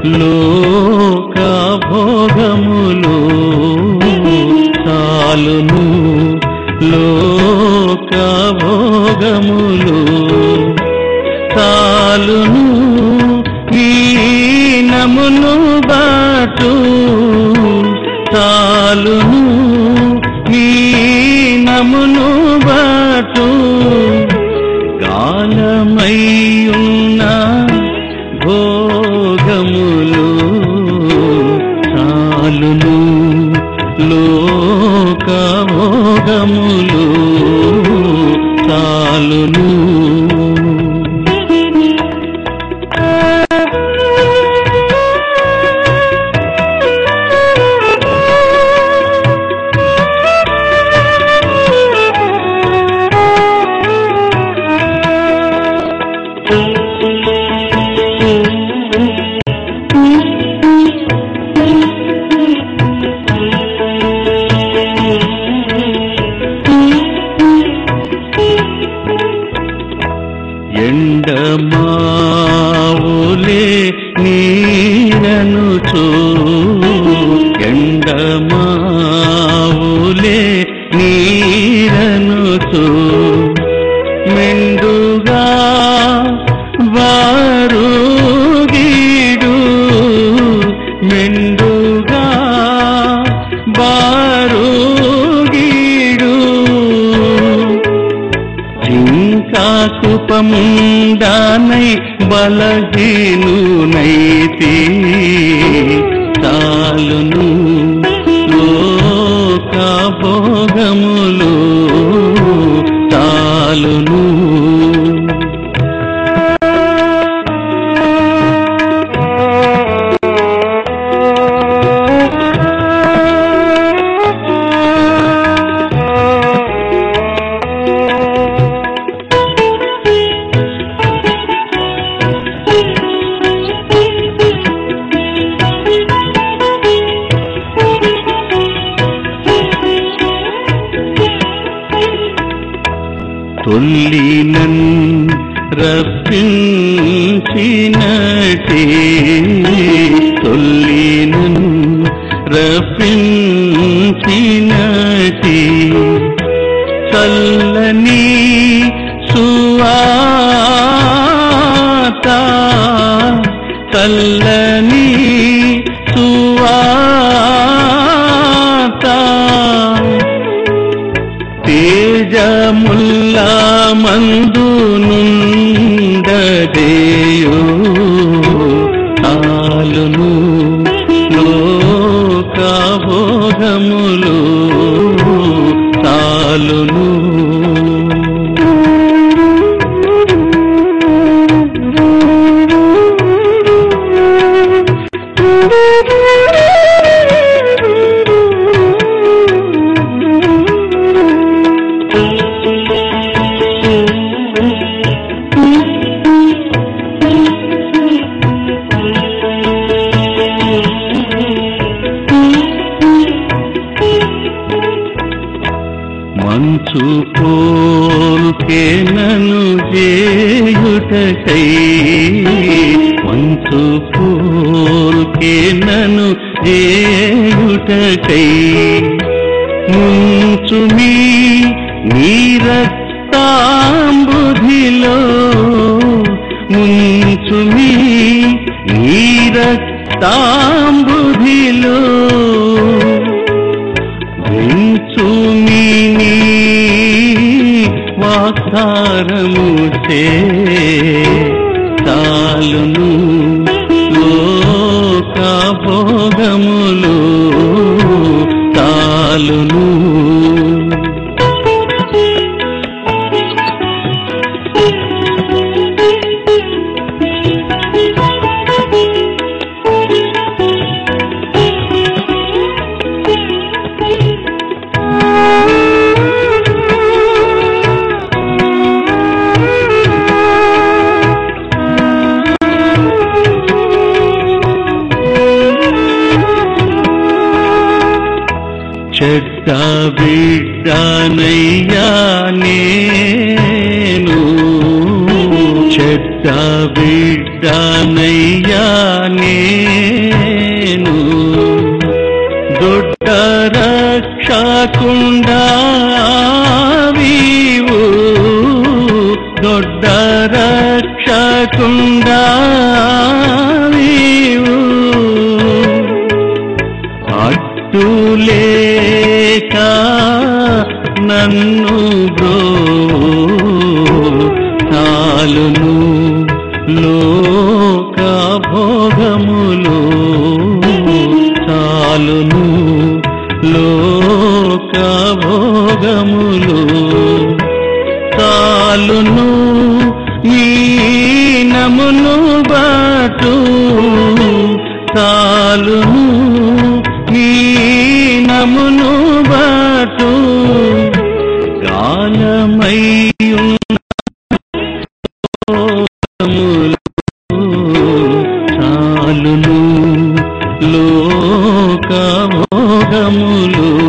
లోక భోగములు చాలును లోక భోగములు చాలును నమును బాటు చాలును నమును బాటు గాలమయ్యున్న భోగములు చాలును లోక భోగములు చాలును ఎండమావులే నీరను చూ ఎండమావులే నీరను చూ మెండుగా వారు గీడు మెండుగా వారు గీడు జింకాకుపముండానై బలహీనునైతి చాలును లోక భోగములు చాలును తొల్లినన్ రప్పించినటి తొల్లినన్ రప్పించినటి చల్లని సువాత చల్లని సువాత తేజముల్లా మందు నుండదేయో తాలును లోక భోగములు తాలును మంచు పోల్కే నను చేయుటకై మంచు పోల్కే నను చేయుటకై ముంచు మీ నీరక్తాంబుధిలో ముంచు మీ నీరక్తాంబుధిలో వెంచుమిని వాకారము చే తాలును లోక భోగములు తాలును చెడ్డ బిడ్డనయ్యా నేను చెడ్డ బిడ్డ బిడ్డనయ్యా నేను దొడ్డ రక్షకుండా వీవు దొడ్డ రక్షకుండా వీవు అడ్డులేక నన్ను బ్రో చాలును లోక భోగములు చాలును లోక భోగములు చాలును ఈ నమును బాటు చాలును ఈ నమును బాటు చాలును లోక భోగములు